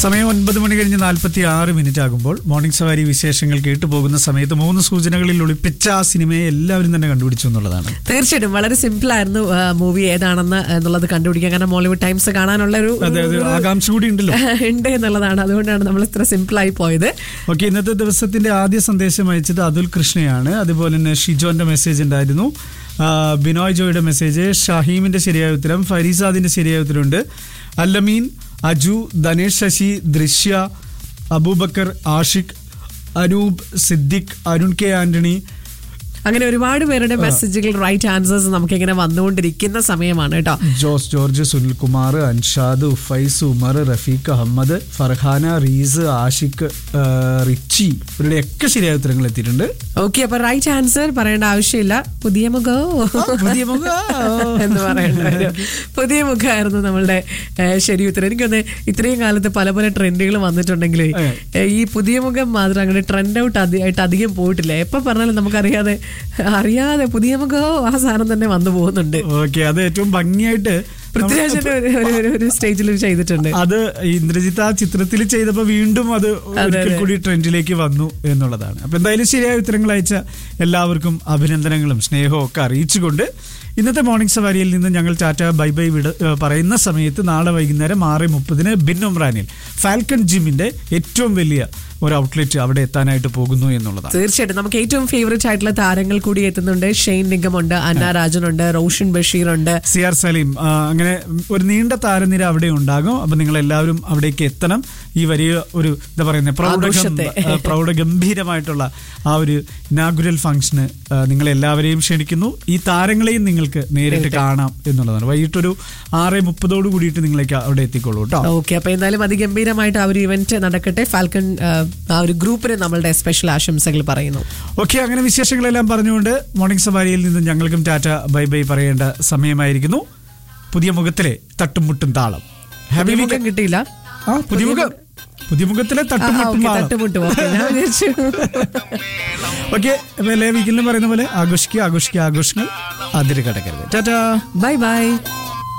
സമയം ഒൻപത് മണി കഴിഞ്ഞ് നാൽപ്പത്തി ആറ് മിനിറ്റ് ആകുമ്പോൾ മോർണിംഗ് സവാരി വിശേഷങ്ങൾ കേട്ടുപോകുന്ന സമയത്ത് മൂന്ന് സൂചനകളിൽ ഒളിപ്പിച്ച ആ സിനിമയെ എല്ലാവരും തന്നെ കണ്ടുപിടിച്ചു എന്നുള്ളതാണ് തീർച്ചയായിട്ടും വളരെ സിമ്പിൾ ആയിരുന്നു മൂവി ഏതാണെന്ന് എന്നുള്ളത് കണ്ടുപിടിക്കാൻ കാരണം മോളിവുഡ് ടൈംസ് കാണാനുള്ള ഒരു അതെ അതെ ആകാംക്ഷ കൂടി ഉണ്ടല്ലോ ഉണ്ട് എന്നുള്ളതാണ് അതുകൊണ്ടാണ് നമ്മൾ ഇത്ര സിമ്പിൾ ആയി പോയത് ഓക്കെ ഇന്നത്തെ ദിവസത്തിന്റെ ആദ്യ സന്ദേശം അയച്ചത് അതുൽ കൃഷ്ണയാണ് അതുപോലെ തന്നെ ഷിജോന്റെ മെസ്സേജ് ഉണ്ടായിരുന്നു ആ, ബിനോയ് ജോയുടെ മെസ്സേജ് ഷഹീമിന്റെ ശരിയായ ഉത്തരം ഫരീസാദിന്റെ ശരിയായ ഉത്തരമുണ്ട് അല്ലമീൻ അജു ധനേഷ് ശശി ദൃശ്യ അബൂബക്കർ ആഷിഖ് അനൂപ് സിദ്ദിഖ് അരുൺ കെ ആന്റണി അങ്ങനെ ഒരുപാട് പേരുടെ മെസ്സേജുകൾ റൈറ്റ് ആൻസേഴ്സ് നമുക്ക് ഇങ്ങനെ വന്നുകൊണ്ടിരിക്കുന്ന സമയമാണ് കേട്ടോ ജോസ് ജോർജ് സുനിൽകുമാർ അൻഷാദ് ഉഫൈസ് ഉമർ റഫീഖ് അഹമ്മദ് ഫർഹാന റീസ് ആഷിഖ് ആ, റിച്ചി ഇവരുടെയൊക്കെ ശരിയായ ഉത്തരങ്ങൾ എത്തിയിട്ടുണ്ട് ഓക്കെ അപ്പൊ റൈറ്റ് ആൻസർ പറയേണ്ട ആവശ്യമില്ല പുതിയ മുഖോ പുതിയ മുഖം. എന്ന് പറയേണ്ട വരും. പുതിയ മുഖമായിരുന്നു നമ്മളുടെ ഏഹ്, ശരി ഉത്തരം എനിക്കൊന്ന് ഇത്രയും കാലത്ത് പല പല ട്രെൻഡുകൾ വന്നിട്ടുണ്ടെങ്കിലേ ഏ. ഏഹ്, ഈ പുതിയ മുഖം മാത്രം അങ്ങനെ ട്രെൻഡ് ഔട്ട് ആയിട്ട് അധികം പോയിട്ടില്ല എപ്പൊ പറഞ്ഞാലും നമുക്കറിയാതെ അറിയാതെ പുതിയ മുഖോ ആ സാധനം തന്നെ വന്നു പോകുന്നുണ്ട് ഓക്കെ അത് ഏറ്റവും ഭംഗിയായിട്ട് പൃഥ്വിരാജന്റെ ഒരു- ഒരു- ഒരു- ഒരു സ്റ്റേജിൽ ചെയ്തിട്ടുണ്ട് അത് ഇന്ദ്രജിത്ത് ആ ചിത്രത്തിൽ ചെയ്തപ്പോൾ വീണ്ടും അത് ഒരിക്കൽ അതെ. കൂടി ട്രെൻഡിലേക്ക് വന്നു എന്നുള്ളതാണ് അപ്പൊ എന്തായാലും ശരിയായ ഉത്തരങ്ങൾ അയച്ച എല്ലാവർക്കും അഭിനന്ദനങ്ങളും സ്നേഹവും ഒക്കെ അറിയിച്ചുകൊണ്ട് ഇന്നത്തെ മോർണിംഗ് സവാരിയിൽ നിന്ന് ഞങ്ങൾ ടാറ്റ ബൈ ബൈ വിട ഏഹ് പറയുന്ന സമയത്ത് നാളെ വൈകുന്നേരം ആറ് മുപ്പതിന് ബിൻ ഒമ്രാനിൽ ഫാൽക്കൺ ജിമ്മിന്റെ ഏറ്റവും വലിയ ഒരു ഔട്ട്ലെറ്റ് അവിടെ എത്താനായിട്ട് പോകുന്നു എന്നുള്ളതാണ് തീർച്ചയായിട്ടും നമുക്ക് ഏറ്റവും ഫേവറേറ്റ് ആയിട്ടുള്ള താരങ്ങൾ കൂടി എത്തുന്നുണ്ട് ഷെയ്ൻ നിഗമുണ്ട് അന്ന രാജനുണ്ട് റോഷൻ ബഷീർ ഉണ്ട് സി ആർ സലീം ആ, അങ്ങനെ ഒരു നീണ്ട താരനിര അവിടെ ഉണ്ടാകും അപ്പൊ നിങ്ങൾ എല്ലാവരും അവിടേക്ക് എത്തണം ഈ വലിയ ഒരു എന്താ പറയുന്നത് ആഘോഷത്തെ. പ്രൗഢ പ്രൗഢഗംഭീരമായിട്ടുള്ള ആ ഒരു ഇനാഗുരൽ ഫംഗ്ഷന് നിങ്ങൾ എല്ലാവരെയും ക്ഷണിക്കുന്നു ഈ താരങ്ങളെയും നിങ്ങൾക്ക് നേരിട്ട് കാണാം എന്നുള്ളതാണ് വൈകിട്ടൊരു ആറ് മുപ്പതോട് കൂടിയിട്ട് നിങ്ങളേക്ക് അവിടെ എത്തിക്കോളൂ കേട്ടോ ഓക്കെ അപ്പൊ എന്തായാലും അതിഗംഭീരമായിട്ട് ആ ഒരു ഇവന്റ് നടക്കട്ടെ ഫാൽക്കൺ ആ, ആ ഒരു ഗ്രൂപ്പിന് നമ്മളുടെ സ്പെഷ്യൽ ആശംസകൾ പറയുന്നു ഓക്കെ അങ്ങനെ വിശേഷങ്ങളെല്ലാം പറഞ്ഞുകൊണ്ട് മോർണിംഗ് സവാരിയിൽ നിന്നും ഞങ്ങൾക്കും ടാറ്റ ബൈ ബൈ പറയേണ്ട സമയമായിരിക്കുന്നു പുതിയ മുഖത്തിലെ തട്ടും മുട്ടും താളം ഹാപ്പി മുഖം വീക്കെൻഡ് കിട്ടിയില്ല ആ പുതിയ മുഖം പുതിയ മുഖത്തിലെ ആ, തട്ടും ആ, മുട്ടും okay, താളം തട്ടുമുട്ടും ഓക്കെ ഞാൻ വിചാരിച്ചു ഓക്കെ അപ്പൊ എല്ലാ വീക്കിലും പറയുന്ന പോലെ ആഘോഷിക്കുക ആഘോഷിക്കുക ആഘോഷങ്ങൾ അതിര് കടക്കരുത് ടാറ്റാ ബൈ ബൈ